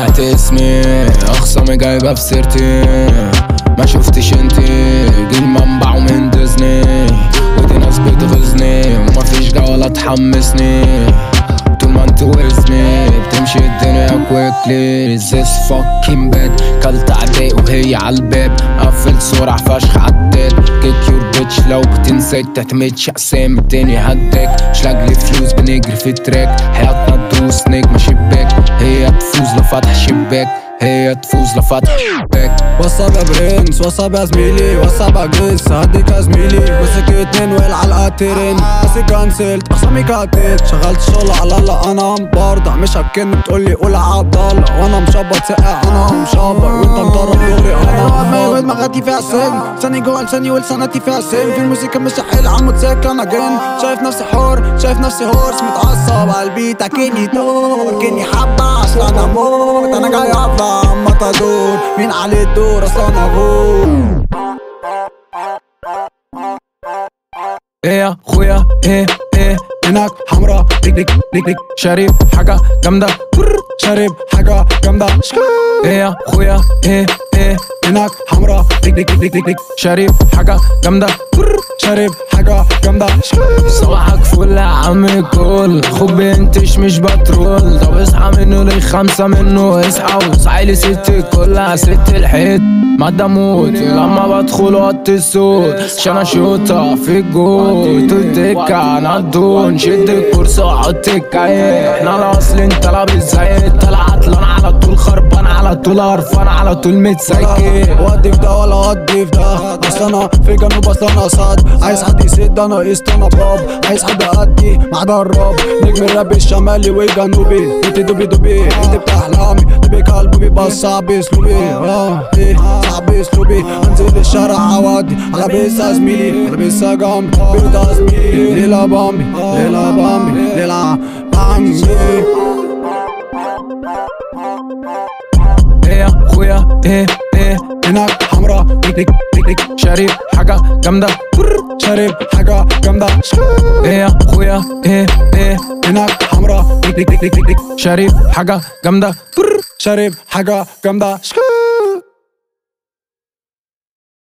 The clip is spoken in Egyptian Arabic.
سمعت اسمي اخصامي جايبه في سيرتي ما شفتش انتي دي المنبع ومن ديزني ودي ناس بتغزني ومفيش جولة تحمسني طول ما انت وزني بتمشي الدنيا كويكلي زيس فاكين باد كلت عداء وهي عالباب قفل سرعة فشخ عداد كيك يور بيتش لو بتنساك تعتمدش اقسام الدنيا هداك مش لاجل فلوس بنجري في التراك حياتنا تدوس نجم شباك هي تفوز لفتح شباك هي تفوز لفتح شباك وصب يا برنس وصب يا زميلي وصب يا جنس هديك يا زميلي مسك اتنين والعلقة ترن بس كنسلت اخصامي كاتت شغلت شغل على الله انا مبردع مش هتكن بتقولي قول عبد الله وانا مشبط سقع انا مشبر وانت مضرب دوري انا دماغي دماغتي فيها سن لساني جوه لساني ولسانتي فيها سن في الموسيقى مش حيل على الموتوسيكل انا جن شايف نفسي حور شايف نفسي هورس متعصب على البيت اكني دور اكني حبة اصل انا موت انا جاي اطلع مطادور مين عليه الدور اصل انا غور ايه يا خويا ايه ايه هناك حمرا ليك ليك ليك ليك شارب حاجة جامدة شارب حاجة جامدة ايه يا خويا ايه ايه هناك حمرا ليك ليك ليك ليك ليك شارب حاجة جامدة شارب حاجة جامدة صباحك فل يا عم الكل خد بنتش مش بترول طب اصحى منه ليه خمسة منه اصحى واصحى لي ست كلها ست الحيط ما دموت لما بدخل وطي الصوت عشان اشوطها في الجول الدكة انا الدون شد الكرسي وحط الكاية احنا الاصل انت لابس زي طلعت لنا على طول خربان على طول قرفان على طول متسكر ودي في ده ولا ودي في ده اصل انا في جنوب اصل انا صاد عايز حد يسد انا قست انا باب عايز حد ادي مع دراب نجم الراب الشمالي والجنوبي انت دوبي دوبي انت بتاع احلامي دوبي قلبي بس صعب اسلوبي اه ايه صعب اسلوبي انزل الشارع عوادي على بيس يا زميلي على بيس يا جنبي بيرد يا زميلي ليلة بامبي ليلة بامبي ليلة بامبي ايه يا خويا ايه ايه هناك حمرا ليك ليك ليك ليك شارب حاجة جامدة شارب حاجة جامدة ايه يا خويا ايه ايه هناك حمرا ليك ليك ليك ليك ليك شارب حاجة جامدة شارب حاجة جامدة